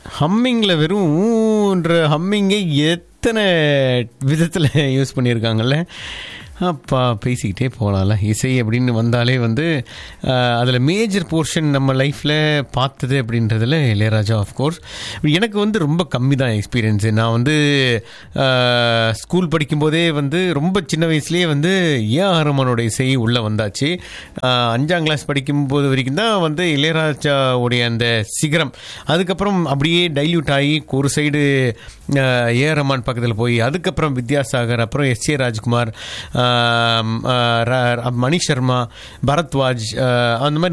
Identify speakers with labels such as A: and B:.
A: ஹம்மிங்கில் வெறும் ஊன்ற ஹம்மிங்கே எத்தனை விதத்தில் யூஸ் பண்ணியிருக்காங்கல்ல அப்பா பேசிக்கிட்டே போகலாம்ல இசை அப்படின்னு வந்தாலே வந்து அதில் மேஜர் போர்ஷன் நம்ம லைஃப்பில் பார்த்தது அப்படின்றதுல இளையராஜா ஆஃப்கோர்ஸ் எனக்கு வந்து ரொம்ப கம்மி தான் எக்ஸ்பீரியன்ஸு நான் வந்து ஸ்கூல் படிக்கும்போதே வந்து ரொம்ப சின்ன வயசுலேயே வந்து ஏ ஆரமனோட இசை உள்ளே வந்தாச்சு ஆஹ் அஞ்சாம் கிளாஸ் படிக்கும்போது வரைக்கும் தான் வந்து இளையராஜாவுடைய அந்த சிகரம் அதுக்கப்புறம் அப்படியே டைல்யூட் ஆகி ஒரு சைடு ஏ ரஹ்மான் பக்கத்தில் போய் அதுக்கப்புறம் வித்யாசாகர் அப்புறம் எஸ் ஏ ராஜ்குமார் ஆம், ஆஹ் ர- ர- மணி சர்மா பரத்வாஜ் ஆஹ் அந்த மாதிரி